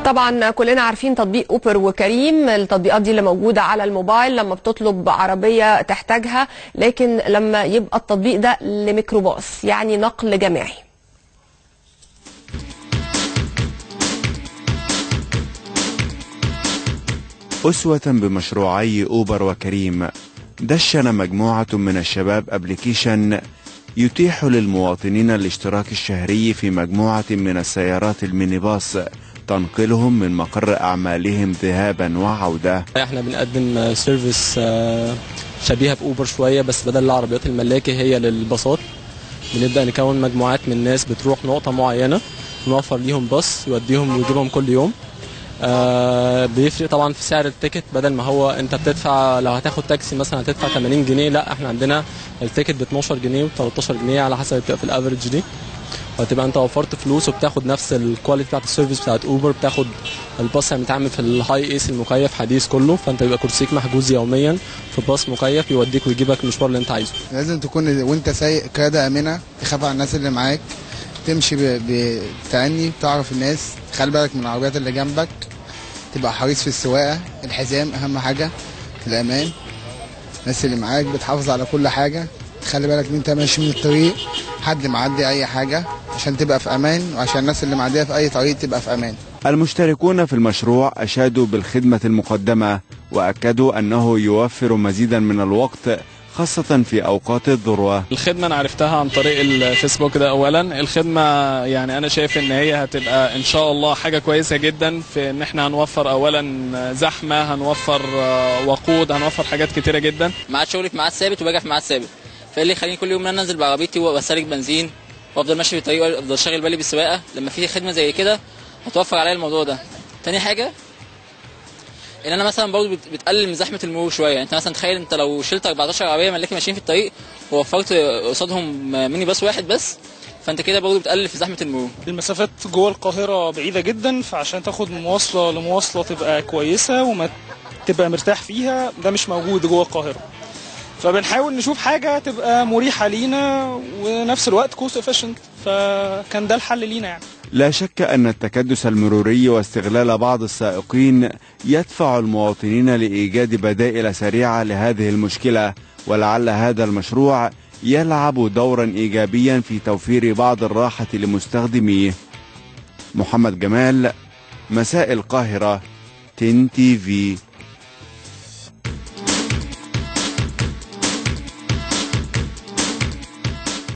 طبعا كلنا عارفين تطبيق اوبر وكريم التطبيقات دي اللي موجوده على الموبايل لما بتطلب عربيه تحتاجها لكن لما يبقى التطبيق ده لميكروباص يعني نقل جماعي أسوة بمشروعي أوبر وكريم دشن مجموعة من الشباب أبليكيشن يتيح للمواطنين الاشتراك الشهري في مجموعة من السيارات المينيباص تنقلهم من مقر أعمالهم ذهابا وعودة احنا بنقدم سيرفيس آه، شبيهه باوبر شويه بس بدل العربيات الملاكي هي للباصات بنبدا نكون مجموعات من الناس بتروح نقطه معينه نوفر ليهم باص يوديهم ويجيبهم كل يوم آه بيفرق طبعا في سعر التيكت بدل ما هو انت بتدفع لو هتاخد تاكسي مثلا هتدفع 80 جنيه لا احنا عندنا التيكت ب 12 جنيه و 13 جنيه على حسب بتبقى في الافرج دي وهتبقى انت وفرت فلوس وبتاخد نفس الكواليتي بتاعت السيرفيس بتاعت اوبر بتاخد الباص يعني متعمل في الهاي ايس المكيف حديث كله فانت يبقى كرسيك محجوز يوميا في باص مكيف يوديك ويجيبك المشوار اللي انت عايزه لازم تكون وانت سايق قيادة آمنة تخاف على الناس اللي معاك تمشي ب- بتأني بتعرف الناس تخلي بالك من العربيات اللي جنبك تبقى حريص في السواقة الحزام أهم حاجة الأمان الناس اللي معاك بتحافظ على كل حاجة تخلي بالك ان انت ماشي من الطريق حد معدي اي حاجة عشان تبقى في امان وعشان الناس اللي معدية في اي طريق تبقى في امان المشتركون في المشروع أشادوا بالخدمة المقدمة وأكدوا أنه يوفر مزيدا من الوقت خاصة في أوقات الذروة الخدمة أنا عرفتها عن طريق الفيسبوك ده أولا الخدمة يعني أنا شايف إن هي هتبقى إن شاء الله حاجة كويسة جدا في إن إحنا هنوفر أولا زحمة هنوفر آه، وقود هنوفر حاجات كتيرة جدا ميعاد شغلي في ميعاد ثابت وباجي في ميعاد ثابت فايه اللي يخليني كل يوم ان انا انزل بعربيتي وبستهلك بنزين وافضل ماشي في الطريق وافضل شاغل بالي بالسواقه لما في خدمه زي كده هتوفر عليا الموضوع ده تاني حاجه ان انا مثلا برضه بت- بتقلل من زحمه المرور شويه يعني انت مثلا تخيل انت لو شلت 14 عربيه ملاكي ماشيين في الطريق ووفرت قصادهم ميني باص واحد بس فانت كده برضه بتقلل في زحمه المرور المسافات جوه القاهرة بعيدة جدا فعشان تاخد من مواصلة لمواصلة تبقى كويسة وما تبقى مرتاح فيها ده مش موجود جوه القاهرة فبنحاول نشوف حاجة تبقى مريحة لينا ونفس الوقت كوست افيشنت فكان ده الحل لينا يعني لا شك أن التكدس المروري واستغلال بعض السائقين يدفع المواطنين لإيجاد بدائل سريعة لهذه المشكلة ولعل هذا المشروع يلعب دورا إيجابيا في توفير بعض الراحة لمستخدميه محمد جمال مساء القاهرة تن تي في